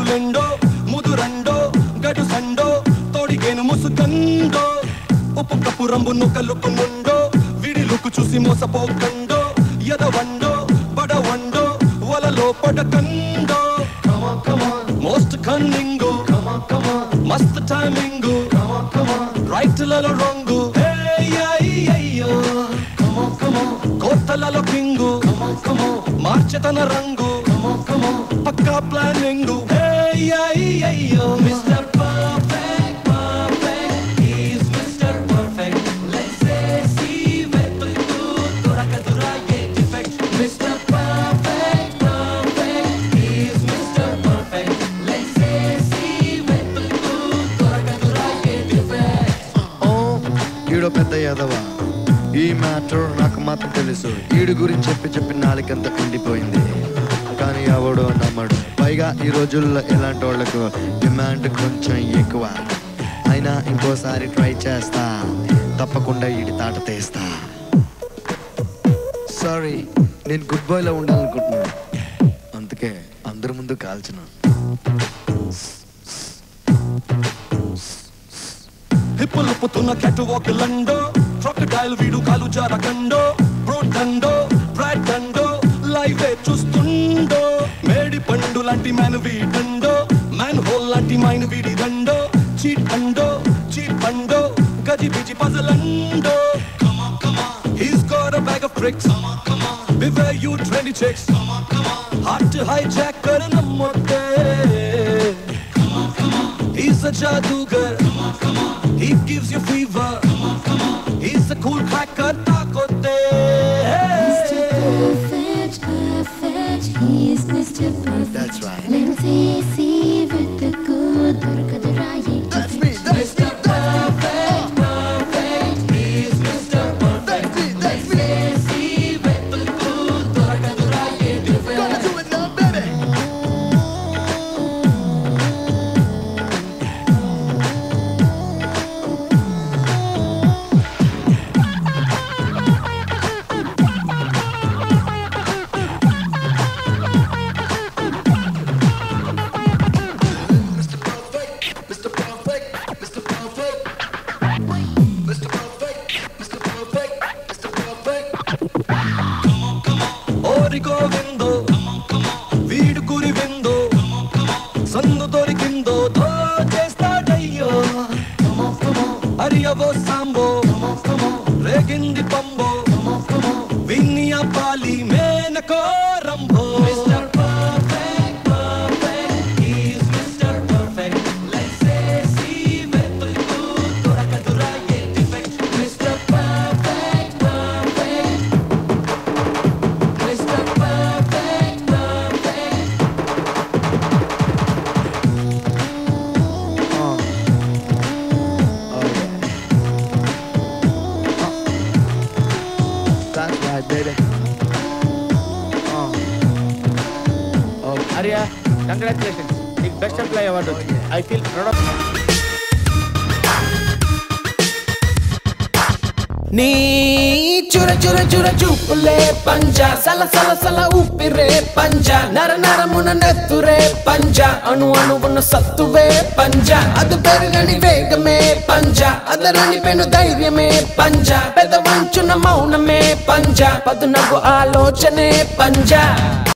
ಮೆದುಲೆಂಡೋ ಮುದುರಂಡೋ ಗಡು ಸಂಡೋ తోడిగేను ముసుకండో ఉప్పు కప్పు రంబును కలుపునుండో విడిలుకు చూసి మోసపోకండో ఎదవండో బడవండో వలలో పడకండో మోస్ట్ కన్నింగు మస్త్ టైమింగు రైట్లలో రాంగు అయ్యో కోతలలో కింగు మార్చెతన రంగు పక్కా ప్లానింగు అయ్యో mister perfect perfect is mister perfect let's say see వెతుకు దొరకదురా ఏ defect mister perfect perfect is mister perfect let's say see వెతుకు దొరకదురా ఏ డిఫెక్ట్ ఓ ఈడో పెద్ద యాదవ ఈ మ్యాటర్ నాకు మాత్రం తెలుసు ఈడు గురించి చెప్పి చెప్పి నాలుకంత ఎండిపోయింది కానీ ఎవడో నమ్మడు పైగా ఈ రోజుల్లో ఇలాంటి వాళ్ళకు డిమాండ్ కొంచెం ఎక్కువ అయినా ఇంకోసారి ట్రై చేస్తా తప్పకుండా ఈడి తాట తీస్తా సారీ నేను గుడ్ బాయ్లో ఉండాలనుకుంటున్నాను అందుకే అందరి ముందు కాల్చిన హిప్పులుపుతున్న క్యాట్ వాక్ లండో క్రొకడైల్ వీడు కాలు జారకండో బ్రోడండో బ్రాడండో లైవ్ చూస్తుండో మేడి పండు లాంటి మ్యాన్ వీడండో మ్యాన్ హోల్ లాంటి మైన్ వీడి దండో చీట్ అండో చీట్ పండో గజి బిజి పజలండో He's got a bag of tricks. Beware you trendy chicks. Hard to hijack कर नमोते. He's a jadugar. He gives you fever. He's a cool cracker takote. Mr. Perfect, perfect, he's Mr. Perfect. That's right. Let's see with the good, దొరకదురాయే That's me, that's Mr. Perfect, perfect. He's Mr. Perfect. that's me. See with the good, దొరకదురా A defect. Gonna do it now, baby. Mr. Perfect, Mr. Perfect, Mr. Perfect. Mr. Perfect, Mr. Perfect, Mr. Perfect. ఓరి గోవిందో వీడు కురి విందో సందు దొరికిందో దో చేస్తాడయ్యో అరియవో సాంబో రేగింది పంబో విన్ని అప్పాలి మేనకో రంభో mister perfect perfect is mister perfect let's say see వెతుకు దొరకదురా ఏ defect mister perfect perfect Mr. Perfect, perfect. Oh. Oh yeah. That's right, baby. Oh. Oh. Arya congratulations నీకు best employee award I feel proud of నీ చుర చుర చుర చూపులే పంజ సల సల సల ఊపిరే పంజ నర నరమున నెత్తురే పంజ అణు అణువున సత్తువే పంజ అది పెరగని వేగమే పంజ అదరని పెను ధైర్యమే పంజ పెద వంచున మౌనమే పంజ పదునగు ఆలోచనే పంజ